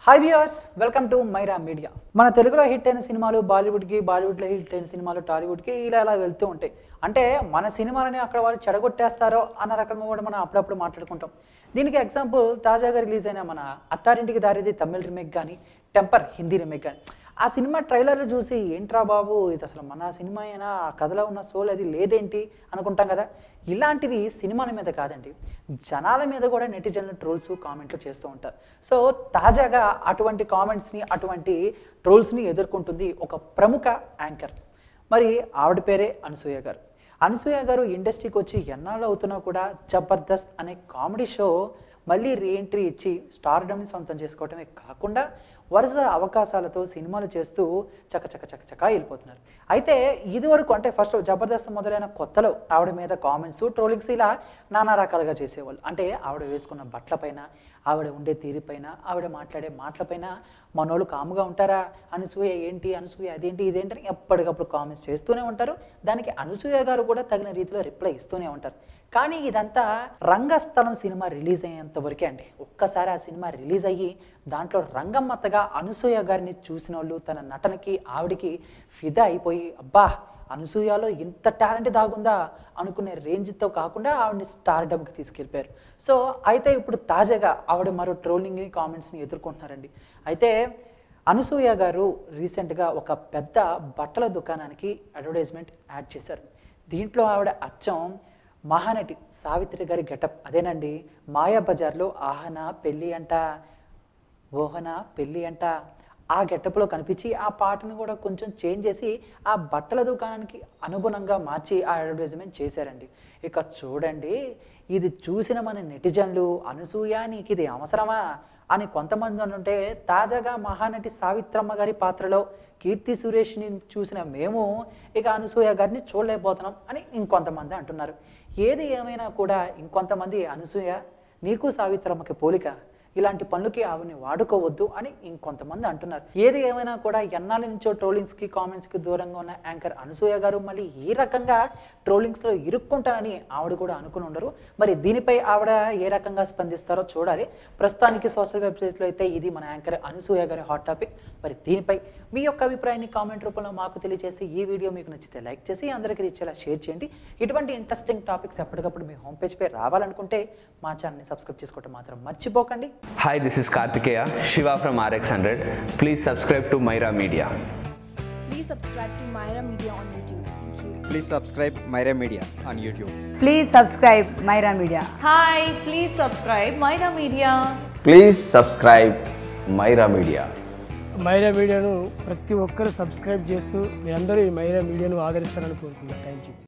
Hi viewers welcome to Myra Media మన తెలుగులో hit అయిన సినిమాలు బాలీవుడ్కి బాలీవుడ్లో హిట్ అయిన సినిమాలు టాలీవుడ్కి ఇలా ఇలా వెళ్తూ ఉంటాయి అంటే మన సినిమాలని అక్కడ వాళ్ళు చెడగొట్టేస్తారో అన్న రకంగా కూడా మనం అప్పుడప్పుడు మాట్లాడుకుంటాం దీనికి ఎగ్జాంపుల్ తాజాగా రిలీజ్ అయిన మన అత్తారింటికి దారిది తమిళ్ రీమేక్ కానీ టెంపర్ హిందీ రీమేక్ కానీ ఆ సినిమా ట్రైలర్లు చూసి ఏంట్రా బాబు ఇది అసలు మన సినిమా అయినా ఆ కథలో ఉన్న సోల్ అది లేదేంటి అనుకుంటాం కదా ఇలాంటివి సినిమాల మీద కాదండి జనాల మీద కూడా నెటిజన్లు ట్రోల్స్ కామెంట్లు చేస్తూ ఉంటారు సో తాజాగా అటువంటి కామెంట్స్ని అటువంటి ట్రోల్స్ని ఎదుర్కొంటుంది ఒక ప్రముఖ యాంకర్ మరి ఆవిడ పేరే అనసూయ గారు అనసూయ గారు ఇండస్ట్రీకి వచ్చి ఎన్నాళ్ళు అవుతున్నా కూడా జబర్దస్త్ అనే కామెడీ షో మళ్ళీ రీఎంట్రీ ఇచ్చి స్టార్డమ్ని సొంతం చేసుకోవటమే కాకుండా వరుస అవకాశాలతో సినిమాలు చేస్తూ చక చక చక చక వెళ్ళిపోతున్నారు అయితే ఇదివరకు అంటే ఫస్ట్ జబర్దస్త్ మొదలైన కొత్తలో ఆవిడ మీద కామెంట్స్ ట్రోలింగ్స్ ఇలా నానా రకాలుగా చేసేవాళ్ళు అంటే ఆవిడ వేసుకున్న బట్టలపైన ఆవిడ ఉండే తీరుపైన ఆవిడ మాట్లాడే మాటలపైన మనోళ్ళు కాముగా ఉంటారా అనసూయ ఏంటి అనసూయ అదేంటి ఇదేంటి అని ఎప్పటికప్పుడు కామెంట్స్ చేస్తూనే ఉంటారు దానికి అనసూయ గారు కూడా తగిన రీతిలో రిప్లై ఇస్తూనే ఉంటారు కానీ ఇదంతా రంగస్థలం సినిమా రిలీజ్ అయ్యేంత వరకే అండి ఒక్కసారి ఆ సినిమా రిలీజ్ అయ్యి దాంట్లో రంగమ్మత్తగా అనసూయ గారిని చూసిన వాళ్ళు తన నటనకి ఆవిడికి ఫిదా అయిపోయి అబ్బా అనసూయలో ఇంత టాలెంట్ దాగుందా అనుకునే రేంజ్తో కాకుండా ఆవిడని స్టార్డమ్కి తీసుకెళ్ళిపోయారు సో అయితే ఇప్పుడు తాజాగా ఆవిడ మరో ట్రోలింగ్ని కామెంట్స్ని ఎదుర్కొంటున్నారండి అయితే అనసూయ గారు రీసెంట్గా ఒక పెద్ద బట్టల దుకాణానికి అడ్వర్టైజ్మెంట్ యాడ్ చేశారు దీంట్లో ఆవిడ అచ్చం మహానటి సావిత్రి గారి గెటప్ అదేనండి మాయా బజార్లో ఆహన పెళ్ళి అంట ఓహన పెళ్ళి అంట ఆ గెటప్లో కనిపించి ఆ పాటను కూడా కొంచెం చేంజ్ చేసి ఆ బట్టల దుకాణానికి అనుగుణంగా మార్చి ఆ అడ్వర్టైజ్మెంట్ చేశారండి ఇక చూడండి ఇది చూసిన మన నెటిజన్లు అనసూయ నీకు ఇది అవసరమా అని కొంతమంది ఉంటే తాజాగా మహానటి సావిత్రమ్మ గారి పాత్రలో కీర్తి సురేష్ని చూసిన మేము ఇక అనసూయ గారిని చూడలేకపోతున్నాం అని ఇంకొంతమంది అంటున్నారు ఏది ఏమైనా కూడా ఇంకొంతమంది అనసూయ నీకు సావిత్రమ్మకి పోలిక ఇలాంటి పనులకి ఆవిడని వాడుకోవద్దు అని ఇంకొంతమంది అంటున్నారు ఏది ఏమైనా కూడా ఎన్నాళ్ళ నుంచో ట్రోలింగ్స్కి కామెంట్స్కి దూరంగా ఉన్న యాంకర్ అనసూయ గారు మళ్ళీ ఈ రకంగా ట్రోలింగ్స్లో ఇరుక్కుంటారని ఆవిడ కూడా అనుకుని ఉండరు మరి దీనిపై ఆవిడ ఏ రకంగా స్పందిస్తారో చూడాలి ప్రస్తుతానికి సోషల్ వెబ్సైట్స్లో అయితే ఇది మన యాంకర్ అనసూయ గారి హాట్ టాపిక్ మరి దీనిపై మీ యొక్క అభిప్రాయాన్ని కామెంట్ రూపంలో మాకు తెలియజేసి ఈ వీడియో మీకు నచ్చితే లైక్ చేసి అందరికీ ఇచ్చేలా షేర్ చేయండి ఇటువంటి ఇంట్రెస్టింగ్ టాపిక్స్ ఎప్పటికప్పుడు మీ హోమ్ పేజ్పై రావాలనుకుంటే మా ఛానల్ని సబ్స్క్రైబ్ చేసుకోవడం మాత్రం మర్చిపోకండి Hi, this is Kartikeya, Shiva from RX100. Please subscribe to Myra Media. Please subscribe to Myra Media on YouTube. Thank you. Please subscribe Myra Media on YouTube. Please subscribe Myra Media. Hi, please subscribe Myra Media. Please subscribe Myra Media Myra మీడియాను ప్రతి ఒక్కరు subscribe చేస్తూ మీరందరూ ఈ మైరా మీడియాను ఆదరిస్తారని కోరుకుంటున్నాను thank you